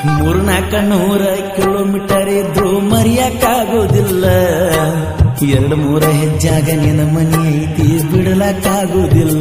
ಮೂರ್ನಾಕ ನೂರ ಕಿಲೋಮೀಟರ್ ಇದ್ರು ಮರಿಯಕ್ಕಾಗೋದಿಲ್ಲ ಎರಡು ಮೂರ ಹೆಜ್ಜಾಗ ನಿನ್ನ ಮನಿ ಐತಿ ಬಿಡಲಕ್ಕಾಗೋದಿಲ್ಲ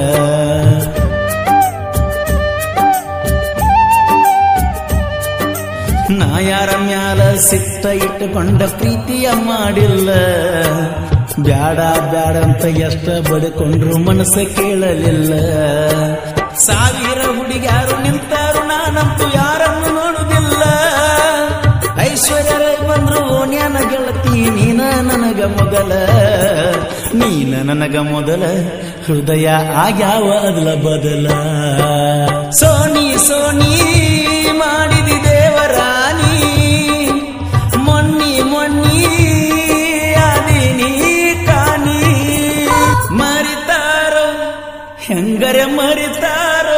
ನಾ ಯಾರ ಮ್ಯಾಲ ಸಿಟ್ಟ ಇಟ್ಟುಕೊಂಡ ಪ್ರೀತಿಯ ಮಾಡಿಲ್ಲ ಬ್ಯಾಡ ಬ್ಯಾಡ ಅಂತ ಎಷ್ಟ ಬಡ್ಕೊಂಡ್ರು ಮನಸ್ಸ ಕೇಳಲಿಲ್ಲ ಸಾವಿರ ಹುಡುಗ್ಯಾರು ನಿಂತಾರು ನಾನಂತೂ ಯಾರನ್ನು ನೋಡುದಿಲ್ಲ ಐಶ್ವರ್ಯ ರೈ ಬಂದ್ರು ಓಣ್ಯಾನ ಗೆಳತಿ ನೀನ ನನಗ ಮೊದಲ ನೀನ ನನಗ ಮೊದಲ ಹೃದಯ ಆಗ್ಯಾವ ಅದಲ ಬದಲ ಸೋನಿ ಸೋನಿ ಮಾಡಿದಿ ದೇವರಾಣಿ ಮೊನ್ನಿ ಮೊನ್ನಿ ಅದಿನಿ ಕಾಣಿ ಮರಿತಾರೋ ಹೆಂಗರೆ ಮರಿತಾರೋ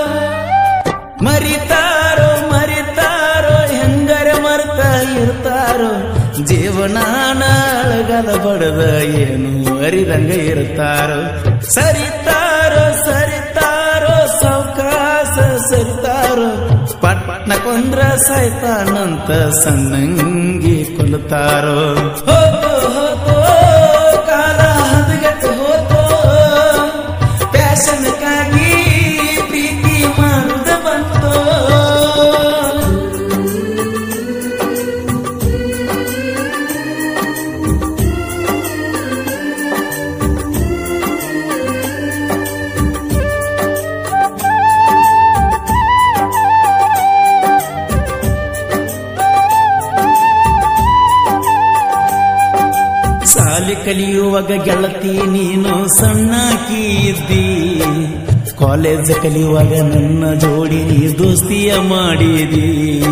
ಮರಿತಾರೋ ಮರಿತಾರೋ ಹೆಂಗರೆ ಮರ್ತ ಇರ್ತಾರೋ ಜೀವನಾನ ಅಳಗದ ಬಡದ ಏನು ಅರಿದಂಗ ಇರ್ತಾರೋ ಸರಿತಾರೋ ಸರಿತಾರೋ ಸೌಕಾಸ ಸರಿತಾರೋ ಪಟ್ನ ಕೊಂದ್ರ ಸಾಯ್ತಾನಂತ ಸಣ್ಣಂಗಿ ಕೊಲ್ತಾರೋ ಹೋಗೋ ಹೋಗೋ ಕಾಲ ಹದಗೆಟ್ಟು ಹೋತೋ ಪ್ಯಾಶನ್ಕಾಗಿ ಪ್ರೀತಿ ಮಾಡುದ ಬಂತೋ ಸಾಲಿ ಕಲಿಯುವಾಗ ಗೆಳತಿ ನೀನು ಸಣ್ಣಕಿ ಇದ್ದಿ ಕಾಲೇಜ್ ಕಲಿಯುವಾಗ ನನ್ನ ಜೋಡಿ ನೀ ದೋಸ್ತಿಯ ಮಾಡಿದಿ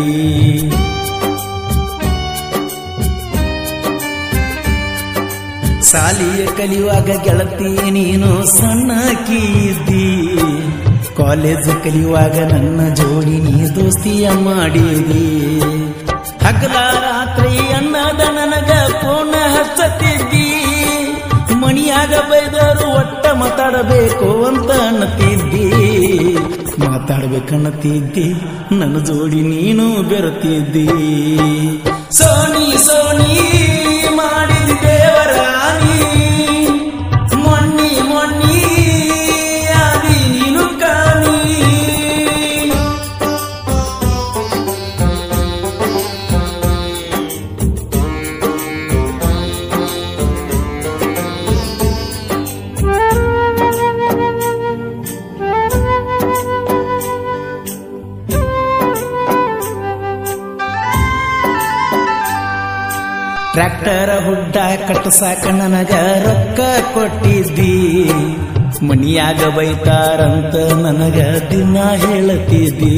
ಸಾಲಿಯ ಕಲಿಯುವಾಗ ಗೆಳತಿ ನೀನು ಸಣ್ಣಕಿ ಇದ್ದಿ ಕಾಲೇಜ್ ಕಲಿಯುವಾಗ ನನ್ನ ಜೋಡಿ ನೀ ದೋಸ್ತಿಯ ಮಾಡಿದಿ ಹಗಲ ರಾತ್ರಿ ಅನ್ನದ ನನಗ ಫೋನ್ ಹಚ್ಚತಿದ್ದಿ ಮಣಿಯಾಗ ಬೈದರು ಒಟ್ಟ ಮಾತಾಡಬೇಕು ಅಂತ ಅನ್ನತಿದ್ದಿ ಮಾತಾಡ್ಬೇಕನ್ನತಿದ್ದಿ ನನ್ನ ಜೋಡಿ ನೀನು ಬೆರತಿದ್ದಿ ಸೋನಿ ಸೋನಿ ಮಾಡಿದ ದೇವರಾಣಿ ಮೊನ್ನಿ ಮೊನ್ನಿ ಆದಿ ನೀನು ಕಾಣಿ ಟ್ರ್ಯಾಕ್ಟರ ಹುಡ್ಡ ಕಟ್ಟಸಾಕ ನನಗ ರೊಕ್ಕ ಕೊಟ್ಟಿದ್ದಿ ಮನಿಯಾಗ ಬೈತಾರಂತ ನನಗ ದಿನ ಹೇಳತಿದ್ದಿ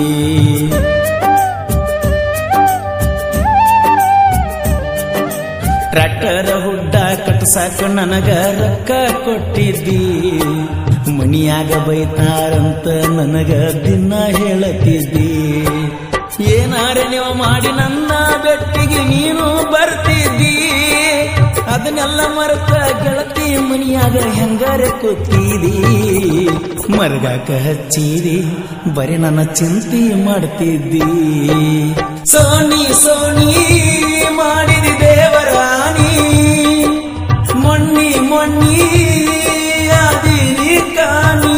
ಟ್ರ್ಯಾಕ್ಟರ ಹುಡ್ಡ ಕಟ್ಟಸಾಕ ನನಗ ರೊಕ್ಕ ಕೊಟ್ಟಿದ್ದಿ ಮನಿಯಾಗ ಬೈತಾರಂತ ನನಗ ದಿನ ಹೇಳತಿದ್ದಿ ಏನಾರೆ ನೀವು ಮಾಡಿ ನನ್ನ ಬೆಟ್ಟಿಗೆ ನೀನು ಬರ್ತಿದ್ದಿ ಅದನ್ನೆಲ್ಲ ಮರೆತ ಗೆಳತಿ ಮನಿಯಾಗ ಹೆಂಗಾರೆ ಕೂತಿದಿ ಮರಗಾಕ ಹಚ್ಚಿದಿ ಬರೀ ನನ್ನ ಚಿಂತೆ ಮಾಡ್ತಿದ್ದಿ ಸೋನಿ ಸೋನಿ ಮಾಡಿದಿ ದೇವರಾಣಿ ಮೊನ್ನಿ ಮೊನ್ನಿ ಆದಿನಿ ಕಾಣಿ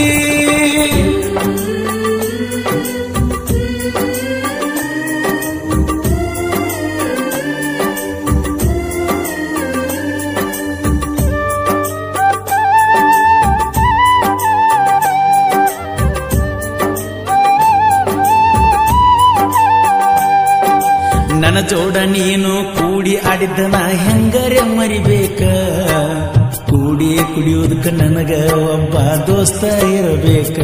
ನನ್ನ ಜೋಡ ನೀನು ಕೂಡಿ ಆಡಿದ್ದ ನಾ ಹೆಂಗರೆ ಮರಿಬೇಕ ಕೂಡಿ ಕುಡಿಯೋದಕ್ಕ ನನಗ ಒಬ್ಬ ದೋಸ್ತ ಇರಬೇಕ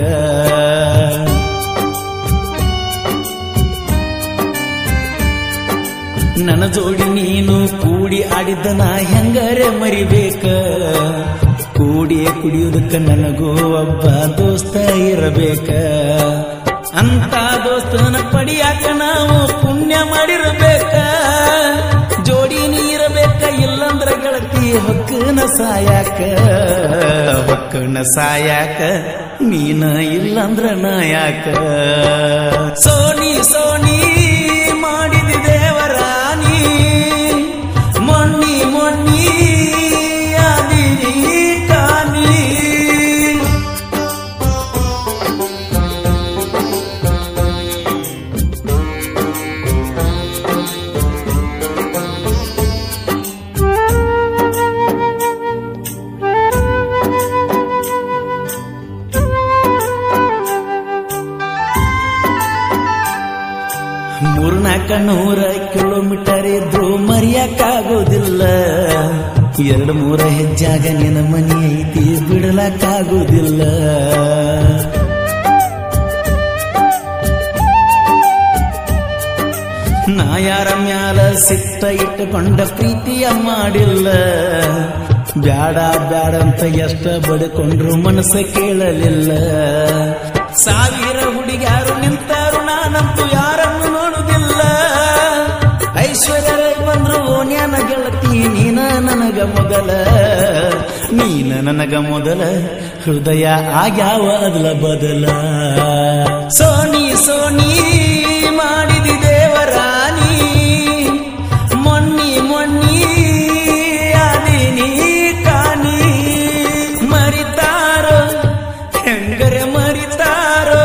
ನನ್ನ ಜೋಡಿ ನೀನು ಕೂಡಿ ಆಡಿದ್ದ ನಾ ಹೆಂಗರೆ ಮರಿಬೇಕ ಕೂಡಿ ಕುಡಿಯೋದಕ್ಕ ನನಗೂ ಒಬ್ಬ ದೋಸ್ತ ಇರಬೇಕ ಅಂತ ದೋಸ್ತನ ಪಡಿಯಾಕ ನಾವು ಪುಣ್ಯ ಮಾಡಿರಬೇಕ ಜೋಡಿ ನೀರಬೇಕ ಇಲ್ಲಂದ್ರ ಗೆಳತಿ ಹೊಕ್ಕನ ಸಾಯಾಕ ಹೊಕ್ಕನ ಸಾಯಾಕ ನೀನ ಇಲ್ಲಂದ್ರ ನಾಯಾಕ ಸೋನಿ ಸೋನಿ ಮೂರ್ನಾಕ ನೂರ ಕಿಲೋಮೀಟರ್ ಇದ್ರು ಮರೆಯಕ್ಕಾಗೋದಿಲ್ಲ ಎರಡು ಮೂರ ಹೆಜ್ಜಾಗ ನಿನ್ನ ಮನಿ ಐತಿ ಬಿಡಲಕ್ಕಾಗೋದಿಲ್ಲ ನಾ ಯಾರ ಮ್ಯಾಲ ಸಿಟ್ಟ ಇಟ್ಟುಕೊಂಡ ಪ್ರೀತಿಯ ಮಾಡಿಲ್ಲ ಬ್ಯಾಡ ಬ್ಯಾಡ ಅಂತ ಎಷ್ಟ ಬಡ್ಕೊಂಡ್ರು ಮನಸ್ಸ ಕೇಳಲಿಲ್ಲ ಸಾವಿರ ಹುಡುಗ್ಯಾರು ನಿಂತಾರು ನಾನಂತೂ ಯಾರನ್ನು ನೋಡುದಿಲ್ಲ ಐಶ್ವರ್ಯ ರೈ ಬಂದ್ರು ಓನ್ಯಾನ ಗೆಳತಿ ನೀನ ನನಗ ಮೊದಲ ನೀನ ನನಗ ಮೊದಲ ಹೃದಯ ಆಗ್ಯಾವ ಅದಲ ಬದಲ ಸೋನಿ ಸೋನಿ ಮಾಡಿದಿ ದೇವರಾಣಿ ಮೊನ್ನಿ ಮೊನ್ನಿ ಅದಿನಿ ಕಾಣಿ ಮರಿತಾರೋ ಹೆಂಗರೆ ಮರಿತಾರೋ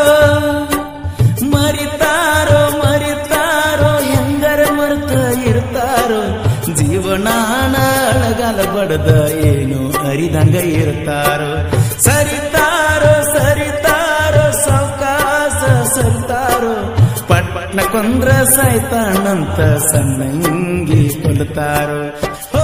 ಮರಿತಾರೋ ಮರಿತಾರೋ ಹೆಂಗರೆ ಮರ್ತ ಇರ್ತಾರೋ ಜೀವನಾನ ಅಳಗಾಲ ಬಡದ ಏನು ಅರಿದಂಗ ಇರ್ತಾರೋ ಸರಿತಾರೋ ಸರಿತಾರೋ ಸಾವಕಾಶ ಸರಿತಾರೋ ಪಟ್ ಪಟ್ನ ಕೊಂದ್ರ ಸಾಯ್ತಾನಂತ ಸಣ್ಣಂಗಿ ಕೊಲ್ತಾರೋ